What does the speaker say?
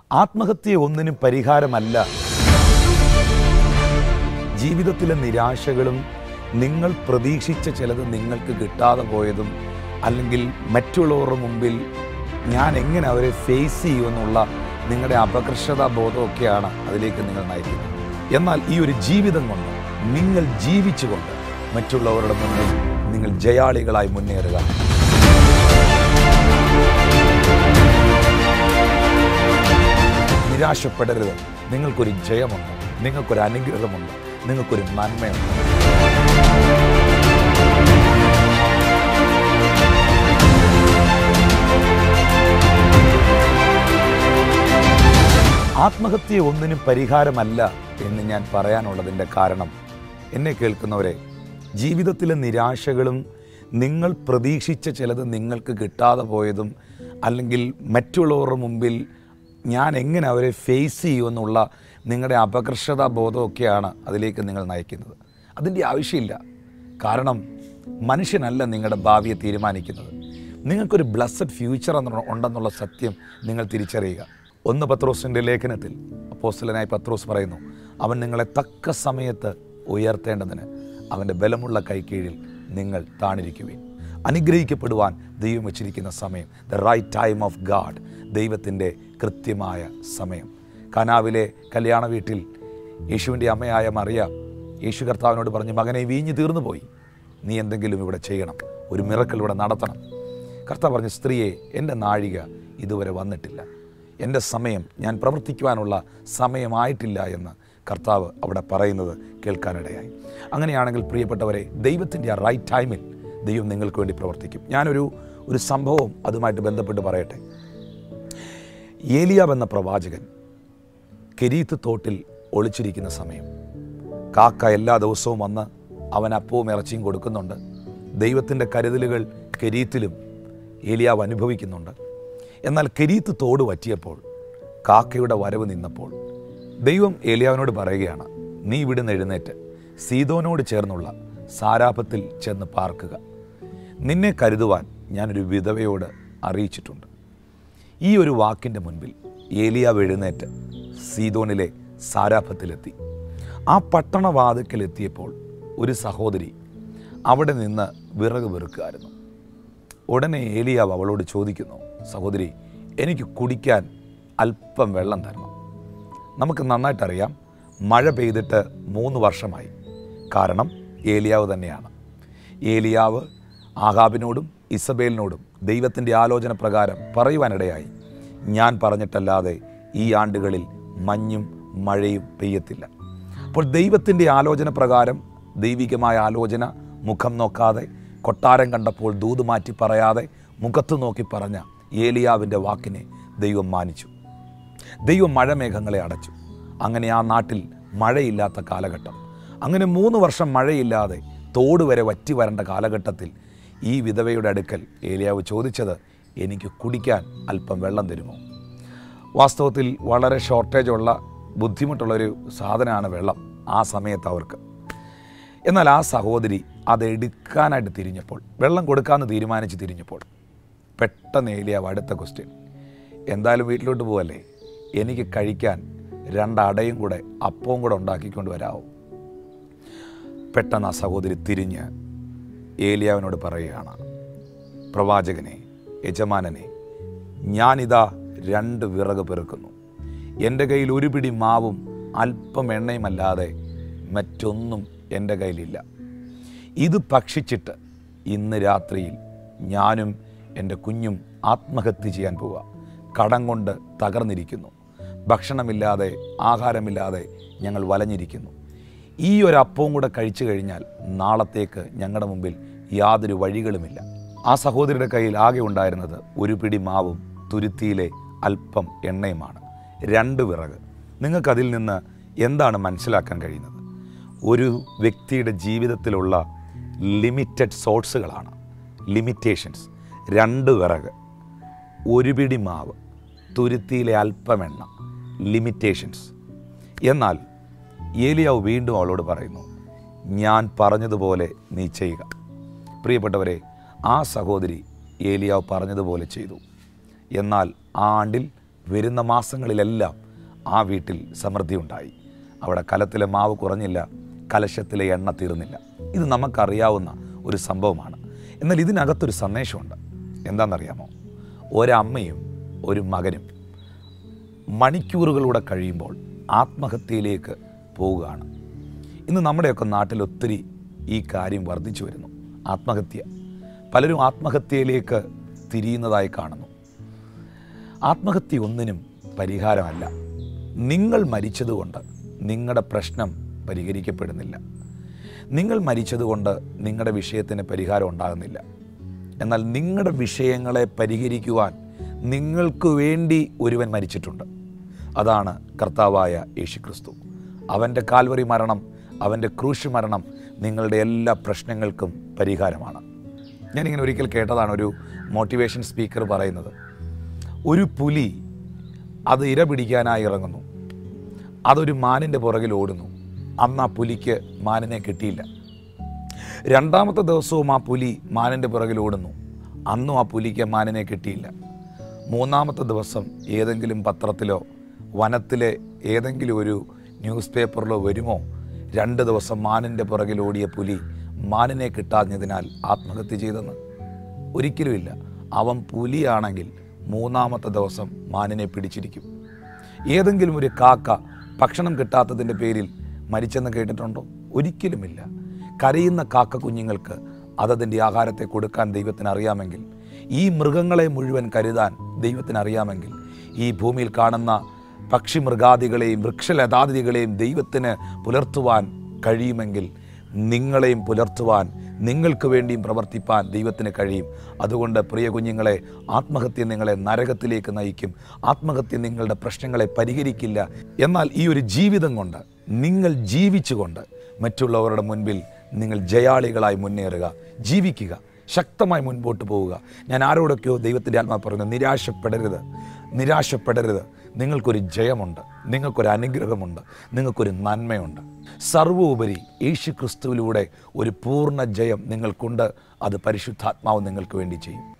ആത്മഹത്യ ഒന്നിനും പരിഹാരമല്ല ജീവിതത്തിലെ നിരാശകളും നിങ്ങൾ പ്രതീക്ഷിച്ച ചിലത് നിങ്ങൾക്ക് കിട്ടാതെ പോയതും അല്ലെങ്കിൽ മറ്റുള്ളവരുടെ മുമ്പിൽ ഞാൻ എങ്ങനെ അവരെ ഫേസ് ചെയ്യുമെന്നുള്ള നിങ്ങളുടെ അപകർഷതാ ബോധമൊക്കെയാണ് അതിലേക്ക് നിങ്ങൾ നയിക്കുന്നത് എന്നാൽ ഈ ഒരു ജീവിതം കൊണ്ട് നിങ്ങൾ ജീവിച്ചുകൊണ്ട് മറ്റുള്ളവരുടെ മുന്നിൽ നിങ്ങൾ ജയാളികളായി മുന്നേറുക നിരാശപ്പെടരുത് നിങ്ങൾക്കൊരു ജയമുണ്ട് നിങ്ങൾക്കൊരു അനുഗ്രഹമുണ്ട് നിങ്ങൾക്കൊരു നന്മയുണ്ട് ആത്മഹത്യ ഒന്നിനും പരിഹാരമല്ല എന്ന് ഞാൻ പറയാനുള്ളതിൻ്റെ കാരണം എന്നെ കേൾക്കുന്നവരെ ജീവിതത്തിലെ നിരാശകളും നിങ്ങൾ പ്രതീക്ഷിച്ച ചിലത് നിങ്ങൾക്ക് കിട്ടാതെ പോയതും അല്ലെങ്കിൽ മറ്റുള്ളവരുടെ മുമ്പിൽ ഞാൻ എങ്ങനെ അവരെ ഫേസ് ചെയ്യുമെന്നുള്ള നിങ്ങളുടെ അപകർഷതാ ബോധമൊക്കെയാണ് അതിലേക്ക് നിങ്ങൾ നയിക്കുന്നത് അതിൻ്റെ ആവശ്യമില്ല കാരണം മനുഷ്യനല്ല നിങ്ങളുടെ ഭാവിയെ തീരുമാനിക്കുന്നത് നിങ്ങൾക്കൊരു ബ്ലസ്സഡ് ഫ്യൂച്ചർ ഉണ്ടെന്നുള്ള സത്യം നിങ്ങൾ തിരിച്ചറിയുക ഒന്ന് പത്രോസിൻ്റെ ലേഖനത്തിൽ അപ്പോസ്റ്റലനായി പത്രോസ് പറയുന്നു അവൻ നിങ്ങളെ തക്ക സമയത്ത് ഉയർത്തേണ്ടതിന് അവൻ്റെ ബലമുള്ള കൈക്കീഴിൽ നിങ്ങൾ താണിരിക്കുവിൻ അനുഗ്രഹിക്കപ്പെടുവാൻ ദൈവം വച്ചിരിക്കുന്ന സമയം the right time of God ദൈവത്തിൻ്റെ കൃത്യമായ സമയം കനാവിലെ കല്യാണ വീട്ടിൽ യേശുവിൻ്റെ അമ്മയായ മറിയ യേശു കർത്താവിനോട് പറഞ്ഞു മകനെ വീഞ്ഞു തീർന്നു പോയി നീ എന്തെങ്കിലും ഇവിടെ ചെയ്യണം ഒരു മിറക്കൽ ഇവിടെ നടത്തണം കർത്താവ് പറഞ്ഞു സ്ത്രീയെ എൻ്റെ നാഴിക ഇതുവരെ വന്നിട്ടില്ല എൻ്റെ സമയം ഞാൻ പ്രവർത്തിക്കുവാനുള്ള സമയമായിട്ടില്ല എന്ന് കർത്താവ് അവിടെ പറയുന്നത് കേൾക്കാനിടയായി അങ്ങനെയാണെങ്കിൽ പ്രിയപ്പെട്ടവരെ ദൈവത്തിൻ്റെ ആ റൈറ്റ് ടൈമിൽ ദൈവം നിങ്ങൾക്ക് വേണ്ടി പ്രവർത്തിക്കും ഞാനൊരു ഒരു സംഭവം അതുമായിട്ട് ബന്ധപ്പെട്ട് പറയട്ടെ ഏലിയാവ് എന്ന പ്രവാചകൻ കെരീത്ത് തോട്ടിൽ ഒളിച്ചിരിക്കുന്ന സമയം കാക്ക എല്ലാ ദിവസവും വന്ന് അവൻ അപ്പവും ഇറച്ചിയും കൊടുക്കുന്നുണ്ട് ദൈവത്തിൻ്റെ കരുതലുകൾ കെരീത്തിലും ഏലിയാവ് അനുഭവിക്കുന്നുണ്ട് എന്നാൽ കെരീത്ത് തോട് വറ്റിയപ്പോൾ കാക്കയുടെ വരവ് നിന്നപ്പോൾ ദൈവം ഏലിയാവിനോട് പറയുകയാണ് നീ ഇവിടുന്ന് എഴുന്നേറ്റ് സീതോനോട് ചേർന്നുള്ള സാരാപത്തിൽ ചെന്ന് പാർക്കുക നിന്നെ കരുതുവാൻ ഞാനൊരു വിധവയോട് അറിയിച്ചിട്ടുണ്ട് ഈ ഒരു വാക്കിൻ്റെ മുൻപിൽ ഏലിയാവ് എഴുന്നേറ്റ് സീതോനിലെ സാരാഭത്തിലെത്തി ആ പട്ടണവാതിക്കൽ എത്തിയപ്പോൾ ഒരു സഹോദരി അവിടെ നിന്ന് വിറക് വെറുക്കുമായിരുന്നു ഉടനെ ഏലിയാവ് അവളോട് ചോദിക്കുന്നു സഹോദരി എനിക്ക് കുടിക്കാൻ അല്പം വെള്ളം തരണം നമുക്ക് നന്നായിട്ടറിയാം മഴ പെയ്തിട്ട് മൂന്ന് വർഷമായി കാരണം ഏലിയാവ് തന്നെയാണ് ഏലിയാവ് ആഹാബിനോടും ഇസബേലിനോടും ദൈവത്തിൻ്റെ ആലോചന പ്രകാരം പറയുവാനിടയായി ഞാൻ പറഞ്ഞിട്ടല്ലാതെ ഈ ആണ്ടുകളിൽ മഞ്ഞും മഴയും പെയ്യത്തില്ല അപ്പോൾ ദൈവത്തിൻ്റെ ആലോചന പ്രകാരം ദൈവികമായ ആലോചന മുഖം നോക്കാതെ കൊട്ടാരം കണ്ടപ്പോൾ ദൂത് മാറ്റി പറയാതെ മുഖത്ത് നോക്കി പറഞ്ഞ ഏലിയാവിൻ്റെ വാക്കിനെ ദൈവം മാനിച്ചു ദൈവം മഴമേഘങ്ങളെ അടച്ചു അങ്ങനെ ആ നാട്ടിൽ മഴയില്ലാത്ത കാലഘട്ടം അങ്ങനെ മൂന്ന് വർഷം മഴയില്ലാതെ തോട് വരെ വറ്റി വരേണ്ട കാലഘട്ടത്തിൽ ഈ വിധവയുടെ അടുക്കൽ ഏലിയാവ് ചോദിച്ചത് എനിക്ക് കുടിക്കാൻ അല്പം വെള്ളം തരുമോ വാസ്തവത്തിൽ വളരെ ഷോർട്ടേജുള്ള ബുദ്ധിമുട്ടുള്ളൊരു സാധനമാണ് വെള്ളം ആ സമയത്ത് അവർക്ക് എന്നാൽ ആ സഹോദരി അത് എടുക്കാനായിട്ട് തിരിഞ്ഞപ്പോൾ വെള്ളം കൊടുക്കാമെന്ന് തീരുമാനിച്ച് തിരിഞ്ഞപ്പോൾ പെട്ടെന്ന് ഏലിയാവ് അടുത്ത ക്വസ്റ്റ്യൻ എന്തായാലും വീട്ടിലോട്ട് പോവല്ലേ എനിക്ക് കഴിക്കാൻ രണ്ടടയും കൂടെ അപ്പവും കൂടെ ഉണ്ടാക്കിക്കൊണ്ട് വരാമോ പെട്ടെന്ന് ആ സഹോദരി തിരിഞ്ഞ് ഏലിയാവിനോട് പറയുകയാണ് പ്രവാചകനെ യജമാനനെ ഞാനിതാ രണ്ട് വിറക് പെറുക്കുന്നു എൻ്റെ കയ്യിൽ ഒരു പിടി മാവും അല്പം എണ്ണയുമല്ലാതെ മറ്റൊന്നും എൻ്റെ കയ്യിലില്ല ഇത് ഭക്ഷിച്ചിട്ട് ഇന്ന് രാത്രിയിൽ ഞാനും എൻ്റെ കുഞ്ഞും ആത്മഹത്യ ചെയ്യാൻ പോവുക കടം കൊണ്ട് തകർന്നിരിക്കുന്നു ഭക്ഷണമില്ലാതെ ആഹാരമില്ലാതെ ഞങ്ങൾ വലഞ്ഞിരിക്കുന്നു ഈ ഒരു അപ്പവും കൂടെ കഴിച്ചു കഴിഞ്ഞാൽ നാളത്തേക്ക് ഞങ്ങളുടെ മുമ്പിൽ യാതൊരു വഴികളുമില്ല ആ സഹോദരിയുടെ കയ്യിൽ ആകെ ഉണ്ടായിരുന്നത് ഒരു പിടി മാവും തുരുത്തിയിലെ അല്പം എണ്ണയുമാണ് രണ്ട് വിറക് നിങ്ങൾക്കതിൽ നിന്ന് എന്താണ് മനസ്സിലാക്കാൻ കഴിയുന്നത് ഒരു വ്യക്തിയുടെ ജീവിതത്തിലുള്ള ലിമിറ്റഡ് സോഴ്സുകളാണ് ലിമിറ്റേഷൻസ് രണ്ട് വിറക് ഒരു പിടി മാവ് തുരുത്തിയിലെ അല്പമെണ്ണ ലിമിറ്റേഷൻസ് എന്നാൽ ഏലിയാവ് വീണ്ടും അവളോട് പറയുന്നു ഞാൻ പറഞ്ഞതുപോലെ നീ ചെയ്യുക പ്രിയപ്പെട്ടവരെ ആ സഹോദരി ഏലിയാവ് പറഞ്ഞതുപോലെ ചെയ്തു എന്നാൽ ആ ആണ്ടിൽ വരുന്ന മാസങ്ങളിലെല്ലാം ആ വീട്ടിൽ സമൃദ്ധി ഉണ്ടായി അവിടെ കലത്തിലെ മാവ് കുറഞ്ഞില്ല കലശത്തിലെ എണ്ണ തീർന്നില്ല ഇത് നമുക്കറിയാവുന്ന ഒരു സംഭവമാണ് എന്നാൽ ഇതിനകത്തൊരു സന്ദേശമുണ്ട് എന്താണെന്നറിയാമോ ഒരമ്മയും ഒരു മകനും മണിക്കൂറുകളൂടെ കഴിയുമ്പോൾ ആത്മഹത്യയിലേക്ക് പോവുകയാണ് ഇന്ന് നമ്മുടെയൊക്കെ നാട്ടിൽ ഒത്തിരി ഈ കാര്യം വർദ്ധിച്ചു വരുന്നു ആത്മഹത്യ പലരും ആത്മഹത്യയിലേക്ക് തിരിയുന്നതായി കാണുന്നു ആത്മഹത്യ ഒന്നിനും പരിഹാരമല്ല നിങ്ങൾ മരിച്ചതുകൊണ്ട് നിങ്ങളുടെ പ്രശ്നം പരിഹരിക്കപ്പെടുന്നില്ല നിങ്ങൾ മരിച്ചതുകൊണ്ട് നിങ്ങളുടെ വിഷയത്തിന് പരിഹാരം ഉണ്ടാകുന്നില്ല എന്നാൽ നിങ്ങളുടെ വിഷയങ്ങളെ പരിഹരിക്കുവാൻ നിങ്ങൾക്ക് വേണ്ടി ഒരുവൻ മരിച്ചിട്ടുണ്ട് അതാണ് കർത്താവായ യേശുക്രിസ്തു അവൻ്റെ കാൽവറി മരണം അവൻ്റെ ക്രൂശ് മരണം നിങ്ങളുടെ എല്ലാ പ്രശ്നങ്ങൾക്കും പരിഹാരമാണ് ഞാനിങ്ങനെ ഒരിക്കൽ കേട്ടതാണ് ഒരു മോട്ടിവേഷൻ സ്പീക്കർ പറയുന്നത് ഒരു പുലി അത് ഇര പിടിക്കാനായി ഇറങ്ങുന്നു അതൊരു മാനിൻ്റെ പുറകിൽ ഓടുന്നു അന്ന് ആ പുലിക്ക് മാനിനെ കിട്ടിയില്ല രണ്ടാമത്തെ ദിവസവും ആ പുലി മാനിൻ്റെ പുറകിൽ ഓടുന്നു അന്നും ആ പുലിക്ക് മാനിനെ കിട്ടിയില്ല മൂന്നാമത്തെ ദിവസം ഏതെങ്കിലും പത്രത്തിലോ വനത്തിലെ ഏതെങ്കിലും ഒരു ന്യൂസ് പേപ്പറിലോ വരുമോ രണ്ട് ദിവസം മാനിൻ്റെ പുറകിൽ ഓടിയ പുലി മാനിനെ കിട്ടാഞ്ഞതിനാൽ ആത്മഹത്യ ചെയ്തെന്ന് ഒരിക്കലുമില്ല അവൻ പുലിയാണെങ്കിൽ മൂന്നാമത്തെ ദിവസം മാനിനെ പിടിച്ചിരിക്കും ഏതെങ്കിലും ഒരു കാക്ക ഭക്ഷണം കിട്ടാത്തതിൻ്റെ പേരിൽ മരിച്ചെന്ന് കേട്ടിട്ടുണ്ടോ ഒരിക്കലുമില്ല കരയുന്ന കാക്ക കുഞ്ഞുങ്ങൾക്ക് അതതിൻ്റെ ആഹാരത്തെ കൊടുക്കാൻ ദൈവത്തിന് അറിയാമെങ്കിൽ ഈ മൃഗങ്ങളെ മുഴുവൻ കരുതാൻ ദൈവത്തിന് അറിയാമെങ്കിൽ ഈ ഭൂമിയിൽ കാണുന്ന പക്ഷി മൃഗാദികളെയും വൃക്ഷലതാദികളെയും ദൈവത്തിന് പുലർത്തുവാൻ കഴിയുമെങ്കിൽ നിങ്ങളെയും പുലർത്തുവാൻ നിങ്ങൾക്ക് വേണ്ടിയും പ്രവർത്തിപ്പാൻ ദൈവത്തിന് കഴിയും അതുകൊണ്ട് പ്രിയ കുഞ്ഞുങ്ങളെ ആത്മഹത്യ നിങ്ങളെ നരകത്തിലേക്ക് നയിക്കും ആത്മഹത്യ നിങ്ങളുടെ പ്രശ്നങ്ങളെ പരിഹരിക്കില്ല എന്നാൽ ഈ ഒരു ജീവിതം കൊണ്ട് നിങ്ങൾ ജീവിച്ചുകൊണ്ട് മറ്റുള്ളവരുടെ മുൻപിൽ നിങ്ങൾ ജയാളികളായി മുന്നേറുക ജീവിക്കുക ശക്തമായി മുൻപോട്ട് പോവുക ഞാൻ ആരോടൊക്കെയോ ദൈവത്തിൻ്റെ ആത്മാ പറയുന്നത് നിരാശപ്പെടരുത് നിരാശപ്പെടരുത് നിങ്ങൾക്കൊരു ജയമുണ്ട് നിങ്ങൾക്കൊരു അനുഗ്രഹമുണ്ട് നിങ്ങൾക്കൊരു നന്മയുണ്ട് സർവോപരി യേശു ക്രിസ്തുവിലൂടെ ഒരു പൂർണ്ണ ജയം നിങ്ങൾക്കുണ്ട് അത് പരിശുദ്ധാത്മാവ് നിങ്ങൾക്ക് വേണ്ടി ചെയ്യും